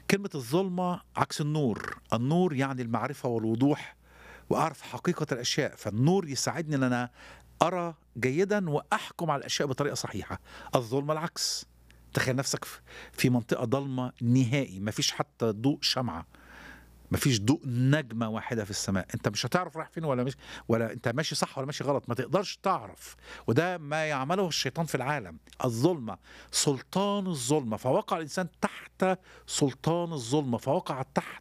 كلمة الظلمة عكس النور النور يعني المعرفة والوضوح وأعرف حقيقة الأشياء فالنور يساعدني أن أنا أرى جيدا وأحكم على الأشياء بطريقة صحيحة الظلمة العكس تخيل نفسك في- في منطقة ضلمة نهائي مفيش حتى ضوء شمعة مفيش ضوء نجمة واحدة في السماء انت مش هتعرف رايح فين ولا مش ولا انت ماشي صح ولا ماشي غلط ما تقدرش تعرف وده ما يعمله الشيطان في العالم الظلمة سلطان الظلمة فوقع الإنسان تحت سلطان الظلمة فوقع تحت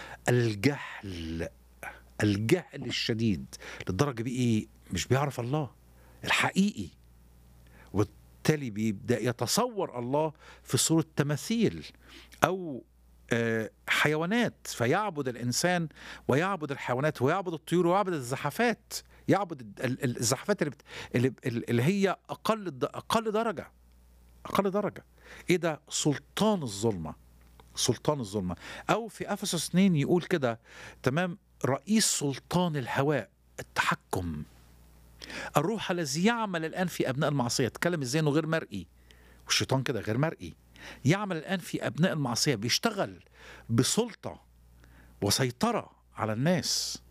الجهل الجهل الشديد للدرجة بيه ايه مش بيعرف الله الحقيقي وبالتالي بيبدأ يتصور الله في صورة تماثيل أو آه، حيوانات فيعبد الإنسان ويعبد الحيوانات ويعبد الطيور ويعبد الزحفات يعبد ال- ال- ال- الزحفات اللي, بت... اللي, اللي هي أقل الد- أقل درجة أقل درجة إيه ده سلطان الظلمة سلطان الظلمة أو في أفسس 2 يقول كده تمام رئيس سلطان الهواء التحكم الروح الذي يعمل الآن في أبناء المعصية اتكلم إزاي إنه غير مرئي والشيطان كده غير مرئي يعمل الآن في أبناء المعصية بيشتغل بسلطة وسيطرة على الناس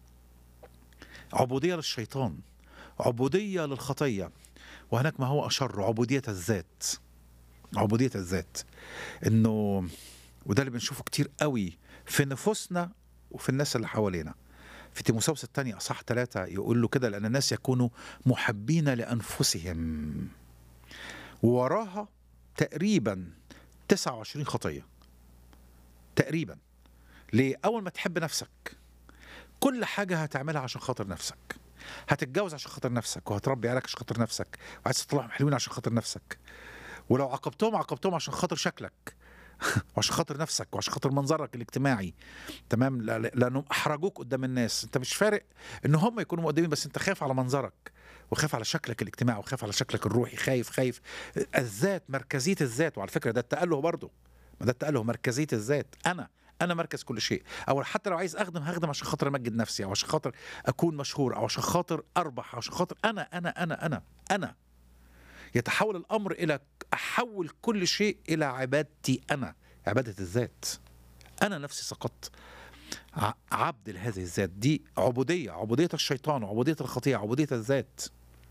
عبودية للشيطان عبودية للخطية وهناك ما هو أشر عبودية الذات عبودية الذات إنه وده اللي بنشوفه كتير قوي في نفوسنا وفي الناس اللي حوالينا في تيموساوس الثانية أصح ثلاثة يقول له كده لأن الناس يكونوا محبين لأنفسهم وراها تقريبا 29 خطية تقريبا ليه؟ أول ما تحب نفسك كل حاجة هتعملها عشان خاطر نفسك هتتجوز عشان خاطر نفسك وهتربي عيالك عشان خاطر نفسك وعايز تطلعهم حلوين عشان خاطر نفسك ولو عاقبتهم عاقبتهم عشان خاطر شكلك وعشان خاطر نفسك وعشان خاطر منظرك الاجتماعي تمام لا- لا- لانهم احرجوك قدام الناس انت مش فارق ان هم يكونوا مقدمين بس انت خايف على منظرك وخايف على شكلك الاجتماعي وخايف على شكلك الروحي خايف خايف الذات مركزيه الذات وعلى فكره ده التاله برضه ما ده التاله مركزيه الذات انا انا مركز كل شيء او حتى لو عايز اخدم هخدم عشان خاطر امجد نفسي او عشان خاطر اكون مشهور او عشان خاطر اربح او عشان خاطر انا انا انا انا انا يتحول الامر الى احول كل شيء الى عبادتي انا عباده الذات انا نفسي سقطت ع- عبد لهذه الذات دي عبوديه عبوديه الشيطان عبوديه الخطيئه عبوديه الذات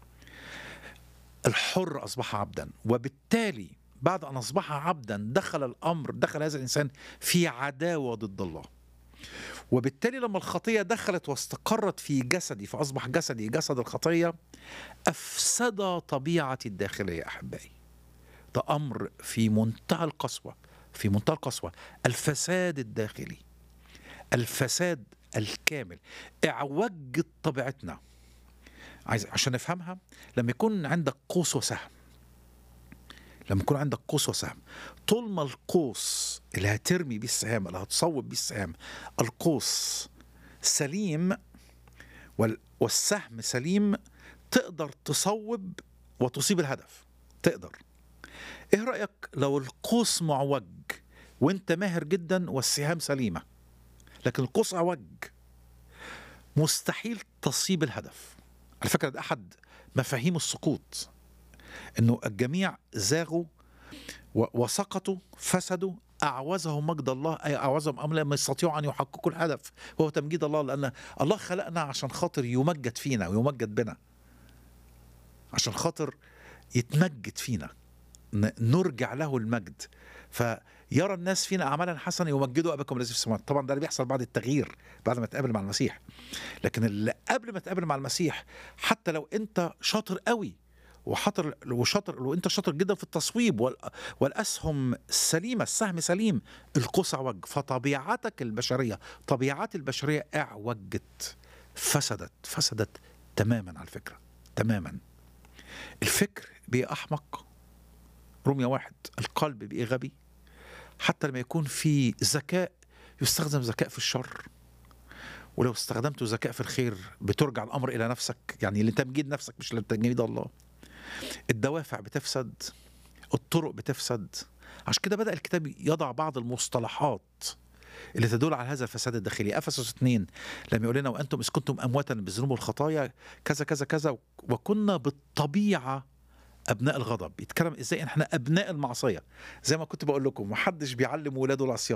الحر اصبح عبدا وبالتالي بعد ان اصبح عبدا دخل الامر دخل هذا الانسان في عداوه ضد الله وبالتالي لما الخطيه دخلت واستقرت في جسدي فاصبح جسدي جسد الخطيه افسد طبيعتي الداخليه احبائي ده امر في منتهى القسوه في منتهى القسوه الفساد الداخلي الفساد الكامل اعوج طبيعتنا عايز عشان نفهمها لما يكون عندك قوس وسهم لما يكون عندك قوس وسهم طول ما القوس اللي هترمي بيه السهام اللي هتصوب بيه السهام القوس سليم وال- والسهم سليم تقدر تصوب وتصيب الهدف تقدر ايه رأيك لو القوس معوج وانت ماهر جدا والسهام سليمة لكن القوس عوج مستحيل تصيب الهدف على فكرة ده أحد مفاهيم السقوط انه الجميع زاغوا و- وسقطوا فسدوا أعوزهم مجد الله أي أعوزهم أم لم يستطيعوا أن يحققوا الهدف وهو تمجيد الله لأن الله خلقنا عشان خاطر يمجد فينا ويمجد بنا عشان خاطر يتمجد فينا ن- نرجع له المجد فيرى الناس فينا اعمالا حسنه يمجدوا اباكم الذي في السماوات طبعا ده اللي بيحصل بعد التغيير بعد ما تقابل مع المسيح لكن اللي قبل ما تقابل مع المسيح حتى لو انت شاطر قوي وشاطر وشاطر وانت شاطر جدا في التصويب وال- والاسهم سليمه السهم سليم القوس اعوج فطبيعتك البشريه طبيعات البشريه اعوجت فسدت فسدت تماما على فكره تماما الفكر بقى احمق رمية واحد القلب بقى غبي حتى لما يكون في ذكاء يستخدم ذكاء في الشر ولو استخدمته ذكاء في الخير بترجع الامر الى نفسك يعني لتمجيد نفسك مش لتمجيد الله الدوافع بتفسد الطرق بتفسد عشان كده بدا الكتاب يضع بعض المصطلحات اللي تدل على هذا الفساد الداخلي افسس 2 لما يقول لنا وانتم اذ كنتم امواتا بالذنوب والخطايا كذا كذا كذا وكنا بالطبيعه ابناء الغضب يتكلم ازاي احنا ابناء المعصيه زي ما كنت بقول لكم محدش بيعلم ولاده العصيان